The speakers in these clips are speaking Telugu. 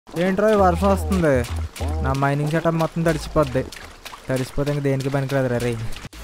ఏంట్రో ఈ వర్షం వస్తుంది నా మైనింగ్ సెటప్ మొత్తం తడిచిపోద్ది తడిచిపోతే ఇంక దేనికి పనికిరాదు రే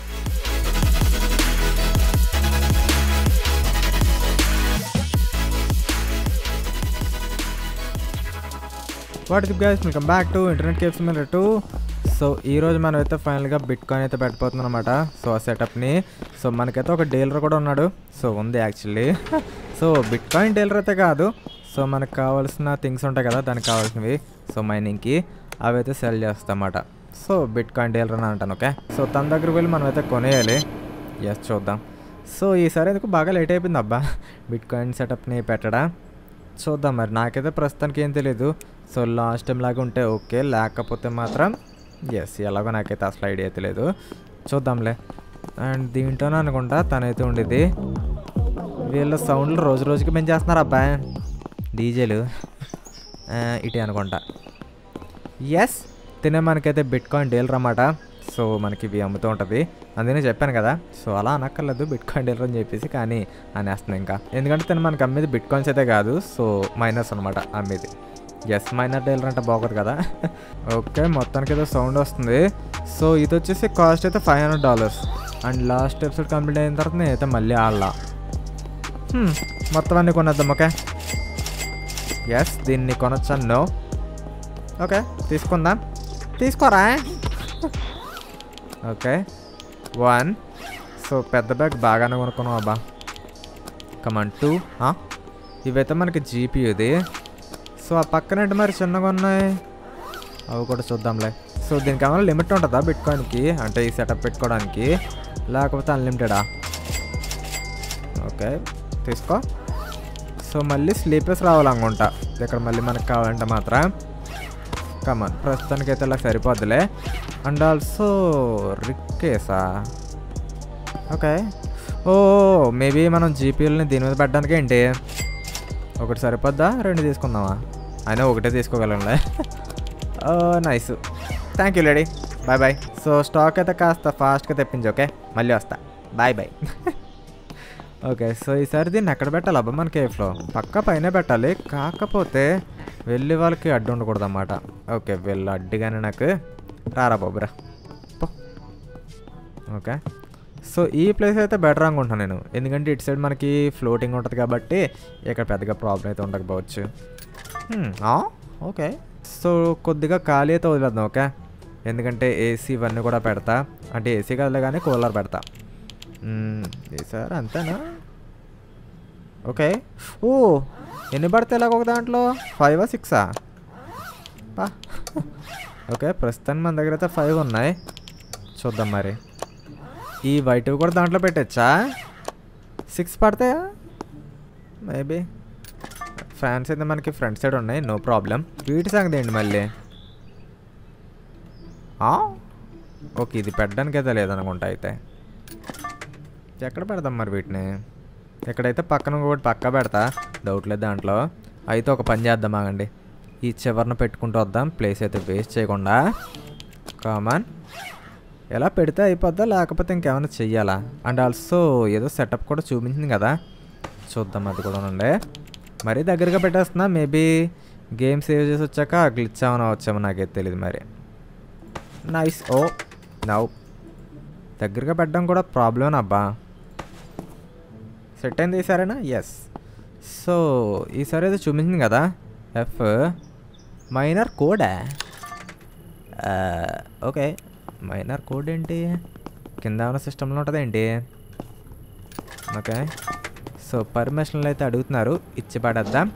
what is guys welcome back to internet caps మీద టూ సో ఈ రోజు మనం అయితే ఫైనల్గా బిట్ కాయిన్ అయితే పెట్టబోతున్నాం అనమాట సో ఆ సెటప్ని సో మనకైతే ఒక డీలర్ కూడా ఉన్నాడు సో ఉంది actually so bitcoin dealer అయితే కాదు సో మనకు కావాల్సిన థింగ్స్ ఉంటాయి కదా దానికి కావాల్సినవి సో మైనింగ్కి అవి అయితే సెల్ చేస్తామన్నమాట సో బిట్ కాయిన్ డీలర్ అని అంటాను ఓకే సో తన దగ్గరికి వెళ్ళి మనం అయితే కొనేయాలి ఎస్ చూద్దాం సో ఈసారి ఎందుకు బాగా లేట్ అయిపోయింది అబ్బా బిట్ కాయిన్ సెటప్ని పెట్టడా చూద్దాం మరి నాకైతే ప్రస్తుతానికి ఏం తెలియదు సో లాస్ట్ టైం లాగా ఉంటే ఓకే లేకపోతే మాత్రం ఎస్ ఎలాగో నాకైతే అసలు ఐడియా అయితే లేదు చూద్దాంలే అండ్ దీంట్లోనే అనుకుంటా తనైతే ఉండేది వీళ్ళ సౌండ్లు రోజు రోజుకి పెంచేస్తున్నారు అబ్బాయి డీజేలు ఇటే అనుకుంటా ఎస్ తినే మనకైతే బిట్ కాయిన్ డీలర్ అన్నమాట సో మనకి ఇవి అమ్ముతూ ఉంటుంది అందుకనే చెప్పాను కదా సో అలా అనక్కర్లేదు బిట్ కాయిన్ డీలర్ అని చెప్పేసి కానీ అనేస్తుంది ఇంకా ఎందుకంటే తను మనకి అమ్మేది బిట్ కాయిన్స్ అయితే కాదు సో మైనస్ అనమాట అమ్మేది ఎస్ మైనర్ డీలర్ అంటే బాగోదు కదా ఓకే మొత్తానికి ఏదో సౌండ్ వస్తుంది సో ఇది వచ్చేసి కాస్ట్ అయితే five hundred dollars and last episode complete అయిన తర్వాత నేనైతే మళ్ళీ ఆడలా హ్మ్, మొత్తం అన్నీ కొనేద్దాం ఓకే ఎస్ దీన్ని కొనొచ్చా నో ఓకే తీసుకుందాం తీసుకోరా ఓకే వన్ సో పెద్ద బ్యాగ్ బాగానే కొనుక్కున్నాం అబ్బా కమాన్ టూ ఇవైతే మనకి జీపీది సో ఆ పక్కన ఏంటి మరి చిన్నగా ఉన్నాయి అవి కూడా చూద్దాంలే సో దీనికి ఏమైనా లిమిట్ ఉంటుందా పెట్టుకోవడానికి అంటే ఈ సెటప్ పెట్టుకోవడానికి లేకపోతే అన్లిమిటెడా ఓకే తీసుకో సో మళ్ళీ స్లీపర్స్ రావాలనుకుంటా ఇక్కడ మళ్ళీ మనకు కావాలంటే మాత్రం కమన్ ప్రస్తుతానికి అయితే ఇలా సరిపోద్దులే అండ్ ఆల్సో రిక్కేసా ఓకే ఓ మేబీ మనం జీపీఎల్ని దీని మీద పెట్టడానికి ఏంటి ఒకటి సరిపోద్దా రెండు తీసుకుందామా అయినా ఒకటే తీసుకోగలంలే nice thank you lady bye bye so stock అయితే కాస్త ఫాస్ట్గా తెప్పించు ఓకే మళ్ళీ వస్తా బాయ్ బాయ్ ఓకే సో ఈసారి దీన్ని ఎక్కడ పెట్టాలి అబ్బా మన కేఫ్లో పక్క పైన పెట్టాలి కాకపోతే వెళ్ళి వాళ్ళకి అడ్డు ఉండకూడదు అన్నమాట ఓకే వీళ్ళు అడ్డుగానే నాకు రారా బాబురా పో ఓకే సో ఈ ప్లేస్ అయితే బెటర్ అనుకుంటున్నాను నేను ఎందుకంటే ఇటు సైడ్ మనకి ఫ్లోటింగ్ ఉంటుంది కాబట్టి ఇక్కడ పెద్దగా ప్రాబ్లం అయితే ఉండకపోవచ్చు హ్మ్, ఆ, ఓకే సో కొద్దిగా ఖాళీ అయితే వదిలేద్దాం ఓకే ఎందుకంటే ఏసీ ఇవన్నీ కూడా పెడతా అంటే ఏసీ కాదులే కానీ కూలర్ పెడతా మ్మ్, ఈ సార్ అంతేనా ఓకే ఓ ఎన్ని పడతాయి ఇలాగ ఒక దాంట్లో ఫైవా సిక్సా పా ఓకే ప్రస్తుతానికి మన దగ్గర అయితే ఫైవ్ ఉన్నాయి చూద్దాం మరి ఈ వైట్ కూడా దాంట్లో పెట్టచ్చా సిక్స్ పడతాయా మేబీ ఫ్యాన్స్ అయితే మనకి ఫ్రంట్ సైడ్ ఉన్నాయి నో ప్రాబ్లం వీటి సంగతి ఏంటి మళ్ళీ ఆ? ఓకే ఇది పెట్టడానికి అయితే లేదనుకుంటా అయితే ఎక్కడ పెడదాం మరి వీటిని ఇక్కడైతే పక్కన ఒకటి పక్క పెడతా డౌట్ లేదు దాంట్లో అయితే ఒక పని చేద్దాం ఆగండి ఈ చివరిన పెట్టుకుంటూ వద్దాం ప్లేస్ అయితే వేస్ట్ చేయకుండా కామన్ ఎలా పెడితే అయిపోద్దా లేకపోతే ఇంకేమైనా చెయ్యాలా అండ్ ఆల్సో ఏదో సెటప్ కూడా చూపించింది కదా చూద్దాం అది కూడా ఉండే మరీ దగ్గరగా పెట్టేస్తున్నా మేబీ గేమ్ సేవ్ చేసి వచ్చాక గ్లిచ్ ఏమైనా వచ్చామో నాకైతే తెలియదు మరి నైస్ ఓ నవ్ దగ్గరగా పెట్టడం కూడా ప్రాబ్లం అబ్బా సెట్ అయింది ఈసారేనా ఎస్ సో ఈసారి అయితే చూపించింది కదా ఎఫ్ మైనర్ కోడా ఓకే మైనర్ కోడ్ ఏంటి కింద ఉన్న సిస్టంలో ఉంటుంది ఏంటి ఓకే సో పర్మిషన్లు అయితే అడుగుతున్నారు ఇచ్చి పడేద్దాం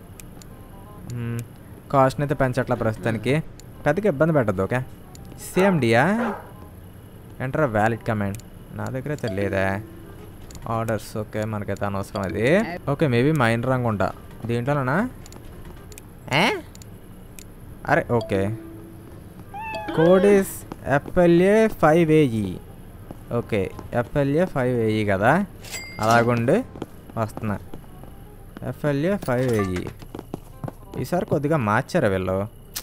కాస్ట్ని అయితే పెంచట్లా ప్రస్తుతానికి పెద్దగా ఇబ్బంది పెట్టద్దు ఓకే సిఎండియా ఎంటర్ వ్యాలిడ్ కమాండ్ నా దగ్గర అయితే లేదా ఆర్డర్స్ ఓకే మనకైతే అనవసరం అది ఓకే మేబీ మైండ్ రంగు ఉంటా దీంట్లోనా ఏ? అరే okay code is FLA five AE okay FLA five AE కదా అలాగుండి వస్తున్నా ఎఫ్ఎల్ఏ ఫైవ్ ఏఈ ఈసారి కొద్దిగా మార్చారా వీళ్ళు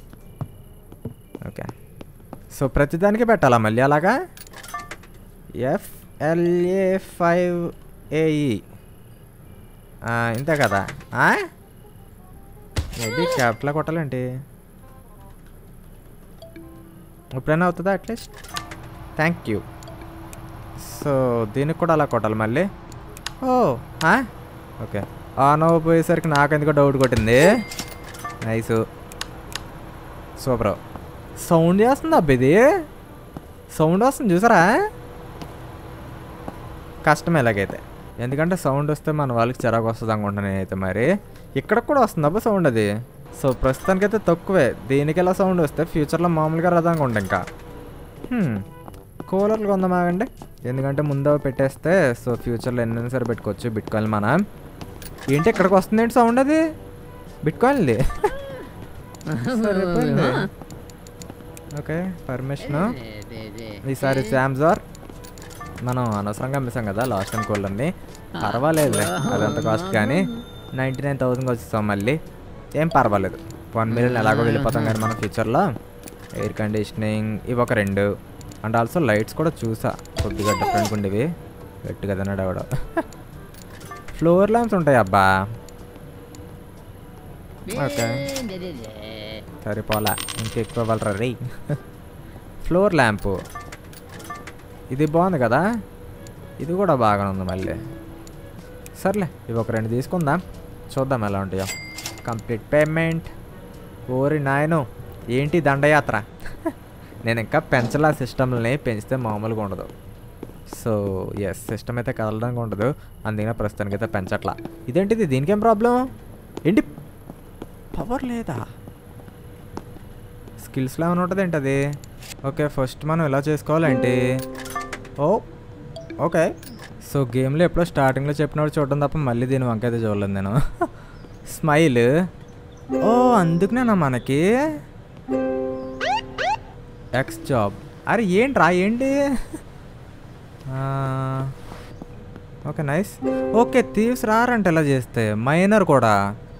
ఓకే సో ప్రతిదానికి పెట్టాలా మళ్ళీ అలాగా ఎఫ్ఎల్ఏ ఫైవ్ ఏఈ ఇంతే కదా ఆ? మేబీ క్యాపిటల్ కొట్టాలండి ఎప్పుడైనా అవుతుందా అట్లీస్ట్ థ్యాంక్ యూ సో దీనికి కూడా అలా కొట్టాలి మళ్ళీ ఓ ఓకే ఆన్ పోయేసరికి నాకు ఎందుకో డౌట్ కొట్టింది నైస్ సూపర్ సౌండ్ చేస్తుంది అబ్బా ఇది సౌండ్ వస్తుంది చూసారా కష్టం ఎలాగైతే ఎందుకంటే సౌండ్ వస్తే మన వాళ్ళకి చిరాకు వస్తుంది అనుకుంటాను నేనైతే మరి ఇక్కడ కూడా వస్తుంది అబ్బా సౌండ్ అది సో ప్రస్తుతానికైతే తక్కువే దీనికి ఎలా సౌండ్ వస్తే ఫ్యూచర్లో మామూలుగా రాదు అనుకుంటా ఇంకా హ్మ్. కూలర్లు కొందామాగండి ఎందుకంటే ముందు అవి పెట్టేస్తే సో ఫ్యూచర్లో ఎన్నైనా సరే పెట్టుకోవచ్చు బిట్ కాయిన్ మనం ఏంటి ఇక్కడికి వస్తుంది ఏంటి సౌండ్ అది బిట్ కాయిన్ది సరిపోయింది ఓకే పర్మిషన్ ఈసారి శామ్జార్ మనం అనవసరంగా అమ్మేసాం కదా లాస్ట్ టైం కోళ్ళని పర్వాలేదులే అదంత కాస్ట్ కానీ నైంటీ నైన్ థౌసండ్కి వచ్చేస్తాం మళ్ళీ ఏం పర్వాలేదు వన్ మిలియన్ ఎలాగో వెళ్ళిపోతాం కానీ మన ఫ్యూచర్లో ఎయిర్ కండిషనింగ్ ఇవి ఒక రెండు అండ్ ఆల్సో లైట్స్ కూడా చూసా కొద్దిగా డిఫరెంట్గా ఉండేవి గట్టిగా తిన్నాడు ఆవిడ ఫ్లోర్ ల్యాంప్స్ ఉంటాయి అబ్బా ఓకే సరిపోలా ఇంకెక్కువ వాళ్ళరా రే ఫ్లోర్ ల్యాంపు ఇది బాగుంది కదా ఇది కూడా బాగానే ఉంది మళ్ళీ సర్లే ఇవి ఒక రెండు తీసుకుందాం చూద్దాం ఎలా ఉంటాయో కంప్లీట్ పేమెంట్ ఓరి నాయను ఏంటి దండయాత్ర నేను ఇంకా పెంచలా సిస్టమ్ని పెంచితే మామూలుగా ఉండదు సో ఎస్ సిస్టమ్ అయితే కదలడానికి ఉండదు అందుకనే ప్రస్తుతానికి అయితే పెంచట్లా ఇదేంటిది దీనికేం ప్రాబ్లం ఏంటి పవర్ లేదా స్కిల్స్లో ఏమైనా ఉంటుంది ఏంటి అది ఓకే ఫస్ట్ మనం ఎలా చేసుకోవాలంటే ఓ ఓకే సో గేమ్లో ఎప్పుడో స్టార్టింగ్లో చెప్పినప్పుడు చూడడం తప్ప మళ్ళీ దీని వంక అయితే చూడలేదు నేను స్మైల్ ఓ అందుకునేనా మనకి ఎక్స్ జాబ్ అరే ఏంట్రా ఏంటి ఆ, ఓకే నైస్ ఓకే థీవ్స్ రారంట ఎలా చేస్తే మైనర్ కూడా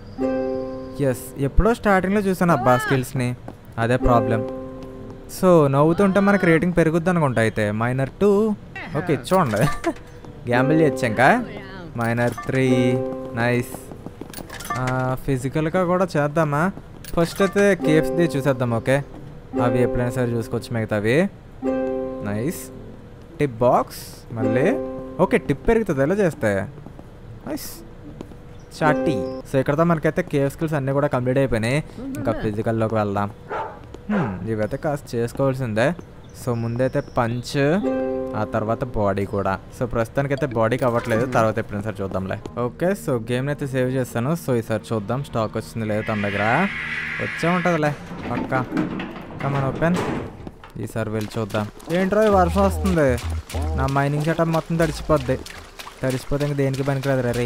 ఎస్ ఎప్పుడో స్టార్టింగ్లో చూసాను అబ్బా స్కిల్స్ని అదే ప్రాబ్లం సో నవ్వుతుంటే మనకి రేటింగ్ పెరుగుద్ది అనుకుంటా అయితే మైనర్ టూ ఓకే చూడండి గ్యాంబుల్ చేయొచ్చాక మైనర్ త్రీ నైస్ ఫిజికల్గా కూడా చేద్దామా ఫస్ట్ అయితే కేఫ్స్ది చూసేద్దాం ఓకే అవి ఎప్పుడైనా సరే చూసుకోవచ్చు మిగతావి నైస్ టిప్ బాక్స్ మళ్ళీ ఓకే టిప్ పెరుగుతుంది ఎలా చేస్తే నైస్ చాటీ సో ఇక్కడతో మనకైతే కేవ్ స్కిల్స్ అన్నీ కూడా కంప్లీట్ అయిపోయినాయి ఇంకా ఫిజికల్లోకి వెళ్దాం హ్మ్, ఇవైతే కాస్త చేసుకోవాల్సిందే సో ముందైతే పంచ్ ఆ తర్వాత బాడీ కూడా సో ప్రస్తుతానికైతే బాడీకి అవ్వట్లేదు తర్వాత ఎప్పుడైనా సరే చూద్దాంలే ఓకే సో గేమ్ని అయితే సేవ్ చేస్తాను సో ఈసారి చూద్దాం స్టాక్ వచ్చింది లేదు తన దగ్గర వచ్చే ఉంటుందిలే పక్క కమన్ ఓపెన్ ఈసారి వెళ్ళి చూద్దాం ఏంట్రో ఈ వర్షం వస్తుంది నా మైనింగ్ సెటప్ మొత్తం తడిచిపోద్ది తడిచిపోతే ఇంక దేనికి పనికిరాదు రే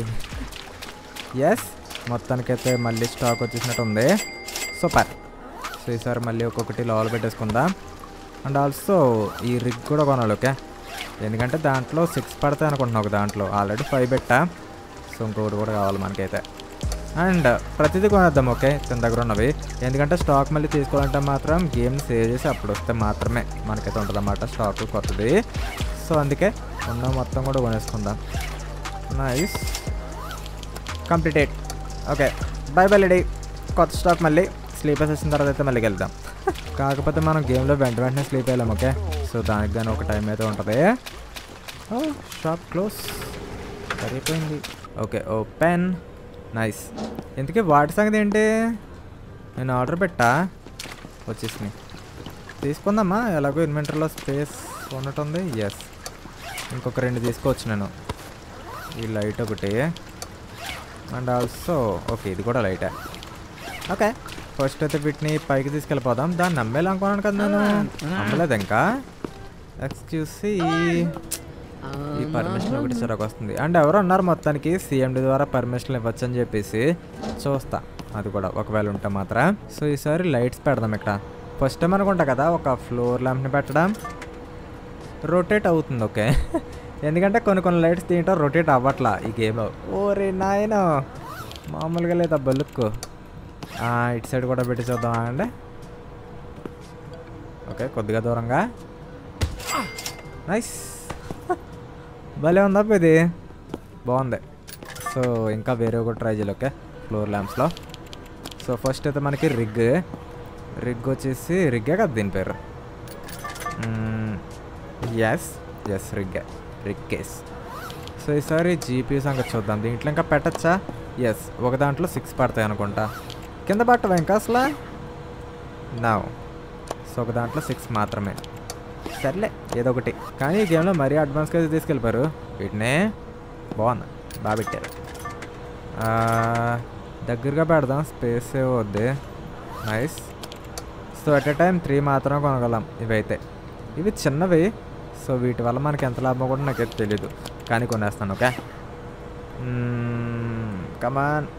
ఎస్ మొత్తానికైతే మళ్ళీ స్టాక్ వచ్చేసినట్టు ఉంది సూపర్ సో ఈసారి మళ్ళీ ఒక్కొక్కటి లోపల పెట్టేసుకుందాం అండ్ ఆల్సో ఈ రిగ్ కూడా కొనాలి ఓకే ఎందుకంటే దాంట్లో సిక్స్ పడతాయి అనుకుంటున్నాను ఒక దాంట్లో ఆల్రెడీ ఫైవ్ పెట్టా సో ఇంకొకటి కూడా కావాలి మనకైతే అండ్ ప్రతిదీ కొనేద్దాం ఓకే తన దగ్గర ఉన్నవి ఎందుకంటే స్టాక్ మళ్ళీ తీసుకోవాలంటే మాత్రం గేమ్ సేవ్ చేసి అప్పుడు వస్తే మాత్రమే మనకైతే ఉంటుంది అన్నమాట స్టాక్ కొత్తది సో అందుకే ఉన్న మొత్తం కూడా కొనేసుకుందాం nice completed okay bye bye lady కొత్త స్టాక్ మళ్ళీ స్లీపర్స్ వచ్చిన తర్వాత అయితే మళ్ళీ వెళ్దాం కాకపోతే మనం గేమ్లో వెంట వెంటనే స్లీప్ అయ్యాం ఓకే సో దానికి కానీ ఒక టైం అయితే ఉంటుంది ఓ షాప్ క్లోజ్ సరిపోయింది ఓకే ఓపెన్ నైస్ ఇంతకీ వాటి సంగతి ఏంటి నేను ఆర్డర్ పెట్టా వచ్చేసినాయి తీసుకుందామా ఎలాగో ఇన్వెంటర్లో స్పేస్ ఉన్నట్టుంది ఎస్ ఇంకొక రెండు తీసుకోవచ్చు నేను ఈ లైట్ ఒకటి అండ్ ఆల్సో ఓకే ఇది కూడా లైటే ఓకే ఫస్ట్ అయితే వీటిని పైకి తీసుకెళ్ళిపోదాం దాన్ని నమ్మేలా అనుకున్నాను కదా నేను నమ్మలేదు ఇంకా ఎక్స్క్యూసి ఈ పర్మిషన్ ఒకటి చిరాకు వస్తుంది అండ్ ఎవరు అన్నారు మొత్తానికి సిఎండి ద్వారా పర్మిషన్ ఇవ్వచ్చు అని చెప్పేసి చూస్తా అది కూడా ఒకవేళ ఉంటే మాత్రం సో ఈసారి లైట్స్ పెడదాం ఇక్కడ ఫస్ట్ టైం అనుకుంటా కదా ఒక ఫ్లోర్ ల్యాంప్ని పెట్టడం రొటేట్ అవుతుంది ఓకే ఎందుకంటే కొన్ని కొన్ని లైట్స్ దీంట్లో రొటేట్ అవ్వట్లా ఈ గేమ్ ఓరే నాయన మామూలుగా లేదా బలుక్కు ఇటు సైడ్ కూడా పెట్టి చూద్దాం అండి ఓకే కొద్దిగా దూరంగా నైస్ భలే ఉందా అబ్బా ఇది బాగుంది సో ఇంకా వేరే ఒకటి ట్రై చేయాలి ఓకే ఫ్లోర్ ల్యాంప్స్లో సో ఫస్ట్ అయితే మనకి రిగ్ రిగ్ వచ్చేసి రిగ్గే కదా దీని పేరు ఎస్ ఎస్ రిగ్గే రిగ్ కేస్ సో ఈసారి జీపీ సంగతి చూద్దాం దీంట్లో ఇంకా పెట్టచ్చా ఎస్ ఒక దాంట్లో సిక్స్ పడతాయి అనుకుంటా కింద పట్టవా ఇంకా అసలు నా సో ఒక దాంట్లో సిక్స్ మాత్రమే సర్లే ఏదో ఒకటి కానీ ఈ గేమ్లో మరీ అడ్వాన్స్గా అయితే తీసుకెళ్ళిపోయారు వీటినే బాగుంది బాగా పెట్టారు ఆ, దగ్గరగా పెడదాం స్పేస్ వద్ది nice so at a time three మాత్రమే కొనగలం ఇవైతే ఇవి చిన్నవి సో వీటి వల్ల మనకి ఎంత లాభం కూడా నాకైతే తెలీదు కానీ కొనేస్తాను okay come on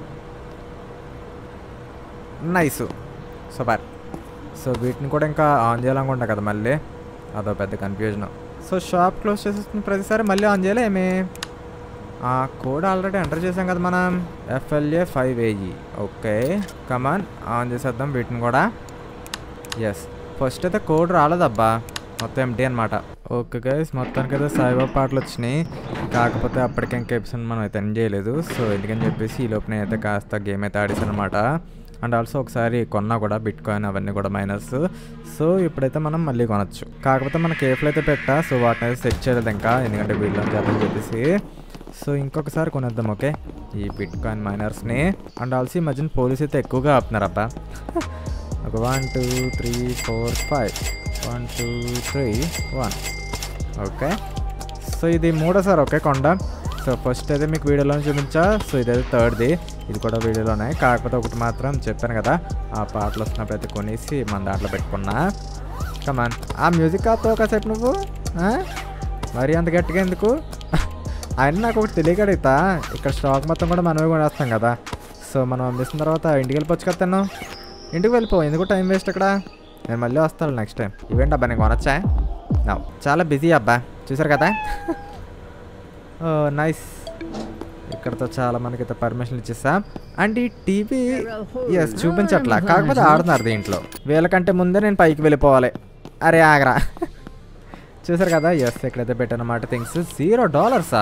nice super so వీటిని కూడా ఇంకా ఆన్ చేయాలనుకుంటా కదా మళ్ళీ అదో పెద్ద కన్ఫ్యూజన్ సో షాప్ క్లోజ్ చేసేస్తున్న ప్రతిసారి మళ్ళీ ఆన్ చేయలేమి ఆ కోడ్ ఆల్రెడీ ఎంటర్ చేసాం కదా మనం FLA five AE okay come on on చేసేద్దాం వీటిని కూడా ఎస్ ఫస్ట్ అయితే కోడ్ రాలేదబ్బా మొత్తం ఎంటీ అనమాట ఓకే గైస్ మొత్తానికి అయితే సాయిబాబా పాటలు వచ్చినాయి కాకపోతే అప్పటికే ఇంకా ఎపిసోడ్ మనం అయితే ఎండ్ చేయలేదు సో ఎందుకని చెప్పేసి ఈ లోపు అయితే కాస్త గేమ్ అయితే ఆడేసాను అనమాట అండ్ ఆల్సో ఒకసారి కొన్నా కూడా బిట్ కాయిన్ అవన్నీ కూడా మైనస్ సో ఇప్పుడైతే మనం మళ్ళీ కొనొచ్చు కాకపోతే మన కేఫ్లో అయితే పెట్టా సో వాటిని అయితే సెట్ చేయలేదు ఇంకా ఎందుకంటే వీళ్ళు చేద్దామని చెప్పేసి సో ఇంకొకసారి కొనేద్దాం ఓకే ఈ బిట్ కాయిన్ మైనర్స్ని అండ్ ఆల్సో ఈ మధ్యన పోలీస్ అయితే ఎక్కువగా ఆపుతున్నారు అబ్బా ఒక one two three four five one two three one okay so ఇది మూడోసారి ఓకే కొండ సో ఫస్ట్ అయితే మీకు వీడియోలో చూపించా సో ఇదైతే థర్డ్ది ఇది కూడా వీడియోలోనే కాకపోతే ఒకటి మాత్రం చెప్పాను కదా ఆ పాటలు వస్తున్నప్పుడు అయితే కొనేసి మన దాంట్లో పెట్టుకున్నా కమాన్ ఆ మ్యూజిక్ కాతో కాసేపు నువ్వు ఆ? మరీ అంత గట్టిగా ఎందుకు ఆయన నాకు ఒకటి తెలియక అడుగుతా ఇక్కడ స్టాక్ మొత్తం కూడా మనమే కొనేస్తాం కదా సో మనం పంపిస్తున్న తర్వాత ఇంటికి వెళ్ళిపోవచ్చు కదా తను ఇంటికి వెళ్ళిపో ఎందుకు టైం వేస్ట్ ఇక్కడ నేను మళ్ళీ వస్తాను నెక్స్ట్ టైం ఇవేంటి అబ్బా నేను కొనొచ్చా నా చాలా బిజీ అబ్బా చూసారు కదా ఓ నైస్ ఇక్కడతో చాలా మనకి అయితే పర్మిషన్ ఇచ్చేసాం అండ్ ఈ టీవీ ఎస్ చూపించట్లా కాకపోతే ఆడుతున్నారు దీంట్లో వీళ్ళకంటే ముందే నేను పైకి వెళ్ళిపోవాలి అరే ఆగరా చూసారు కదా ఎస్ ఎక్కడైతే పెట్టానమాట థింగ్స్ జీరో డాలర్సా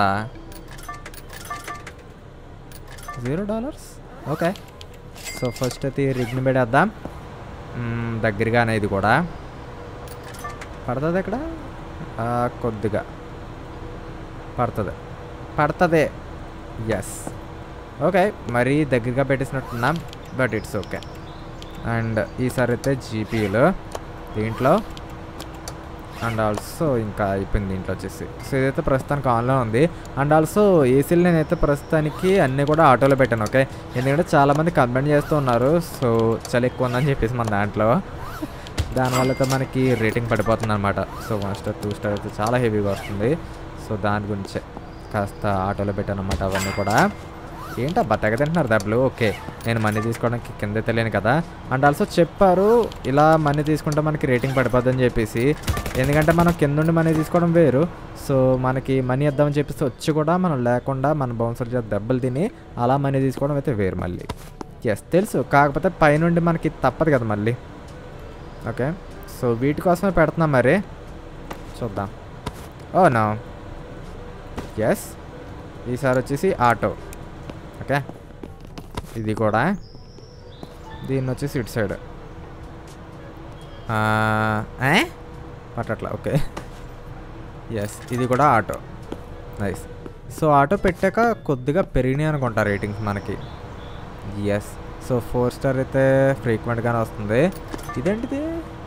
zero dollars okay so first అయితే ఈ రిగ్ని పెట్టేద్దాం మ్మ్, దగ్గరగానే ఇది కూడా పడుతుంది ఇక్కడ ఆ, కొద్దిగా పడుతుంది పడుతుంది ఎస్ ఓకే మరీ దగ్గరగా పెట్టేసినట్టున్నాం బట్ ఇట్స్ ఓకే అండ్ ఈసారి అయితే జీపీలు దీంట్లో అండ్ ఆల్సో ఇంకా అయిపోయింది దీంట్లో వచ్చేసి సో ఇదైతే ప్రస్తుతానికి ఆన్లో ఉంది అండ్ ఆల్సో ఏసీలు నేనైతే ప్రస్తుతానికి అన్నీ కూడా ఆటోలో పెట్టాను ఓకే ఎందుకంటే చాలామంది కంప్లైంట్ చేస్తూ ఉన్నారు సో చలి ఎక్కువ ఉందని చెప్పేసి మన దాంట్లో దానివల్ల అయితే మనకి రేటింగ్ పడిపోతుంది అనమాట so one star two star అయితే చాలా హెవీగా వస్తుంది సో దాని గురించే కాస్త ఆటోలో పెట్టాను అనమాట అవన్నీ కూడా ఏంటబ్బా తెగ తింటున్నారు దెబ్బలు ఓకే నేను మనీ తీసుకోవడానికి కింద తెలియను కదా అండ్ ఆల్సో చెప్పారు ఇలా మనీ తీసుకుంటే మనకి రేటింగ్ పడిపోద్దని చెప్పేసి ఎందుకంటే మనం కింద నుండి మనీ తీసుకోవడం వేరు సో మనకి మనీ ఇద్దామని చెప్పేసి వచ్చి కూడా మనం లేకుండా మన బౌన్సర్ చేత దెబ్బలు తిని అలా మనీ తీసుకోవడం అయితే వేరు మళ్ళీ ఎస్ తెలుసు కాకపోతే పైనుండి మనకి తప్పదు కదా మళ్ళీ ఓకే సో వీటి కోసమే పెడుతున్నాం మరి చూద్దాం ఓ నా ఎస్ ఈసారి వచ్చేసి ఆటో ఓకే ఇది కూడా దీన్ని వచ్చేసి ఇటు సైడ్ పట్టట్లా ఓకే ఎస్ ఇది కూడా ఆటో నైస్ సో ఆటో పెట్టాక కొద్దిగా పెరిగినాయి అనుకుంటా రేటింగ్స్ మనకి ఎస్ సో ఫోర్ స్టార్ అయితే ఫ్రీక్వెంట్గానే వస్తుంది ఇదేంటిది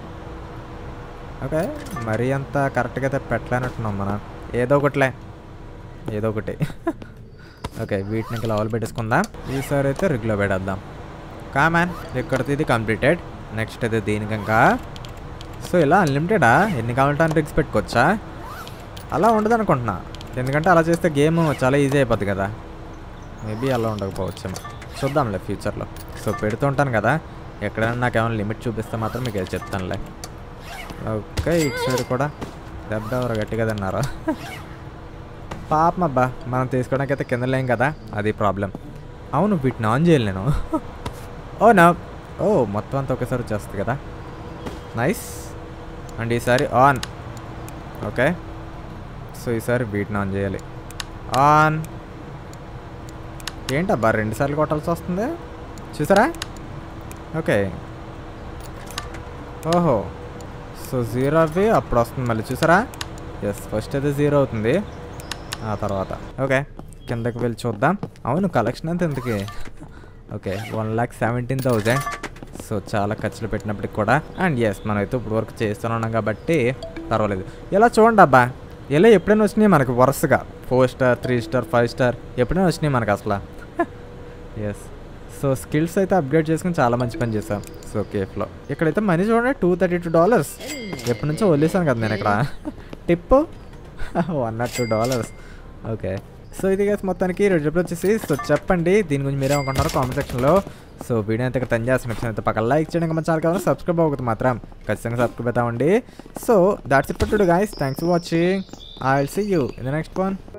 ఓకే మరీ అంత కరెక్ట్గా అయితే పెట్టలేనట్టున్నాం మనం ఏదో ఒకటిలే ఏదో ఒకటి ఓకే వీటిని ఇంకా లెవెల్ పెట్టేసుకుందాం ఈసారి అయితే రిగ్లో పెట్టేద్దాం కామాన్ ఇక్కడితో ఇది కంప్లీటెడ్ నెక్స్ట్ అయితే దీనికి ఇంకా సో ఇలా అన్లిమిటెడా ఎన్ని కావాలంటే అన్ని రిగ్స్ పెట్టుకోవచ్చా అలా ఉండదు అనుకుంటున్నా ఎందుకంటే అలా చేస్తే గేమ్ చాలా ఈజీ అయిపోద్ది కదా మేబీ అలా ఉండకపోవచ్చేమో చూద్దాంలే ఫ్యూచర్లో సో పెడుతూ ఉంటాను కదా ఎక్కడైనా నాకు ఏమైనా లిమిట్ చూపిస్తే మాత్రం మీకు అది చెప్తానులే ఓకే ఇటు సైడ్ కూడా దెబ్బ ఎవరు గట్టిగా తిన్నారా పాపం అబ్బా మనం తీసుకోవడానికి అయితే కింద లేం కదా అది ప్రాబ్లం అవును వీటిని ఆన్ చేయాలి నేను ఓ నా ఓ మొత్తం అంతా ఒకేసారి వచ్చేస్తుంది కదా నైస్ అండ్ ఈసారి ఆన్ ఓకే సో ఈసారి వీటిని ఆన్ చేయాలి ఆన్ ఏంటబ్బా రెండుసార్లు కొట్టాల్సి వస్తుంది చూసారా ఓకే ఓహో సో జీరో అవి అప్పుడు వస్తుంది మళ్ళీ చూసారా ఎస్ ఫస్ట్ అయితే జీరో అవుతుంది ఆ తర్వాత ఓకే కిందకి వెళ్ళి చూద్దాం అవును కలెక్షన్ అంత ఎందుకు okay one lakh seventeen thousand so చాలా ఖర్చులు పెట్టినప్పటికి కూడా అండ్ ఎస్ మనం అయితే ఇప్పుడు వరకు చేస్తూనే ఉన్నాం కాబట్టి పర్వాలేదు ఇలా చూడండి అబ్బా ఇలా ఎప్పుడైనా వచ్చినాయి మనకు వరుసగా four star three star five star ఎప్పుడైనా వచ్చినాయి మనకు అసలు ఎస్ సో స్కిల్స్ అయితే అప్గ్రేడ్ చేసుకుని చాలా మంచి పని చేశాం సో కేఫ్లో ఇక్కడైతే మనీ చూడండి టూ థర్టీ టూ డాలర్స్ ఎప్పటి నుంచో వదిలేసాను కదా నేను ఇక్కడ tip one not two dollars okay so ఇది గైస్ మొత్తానికి రిజల్ట్ వచ్చేసి సో చెప్పండి దీని గురించి మీరే అనుకుంటున్నారు కామెంట్ సెక్షన్లో సో వీడియో అయితే ఇక్కడ తను చేసిన అయితే పక్కన లైక్ చేయడం మన ఛానల్ కావాలి సబ్స్క్రైబ్ అవ్వదు మాత్రం ఖచ్చితంగా సబ్స్క్రైబ్ అవుతామండి so that's it to guys thanks for watching I will see you in the next one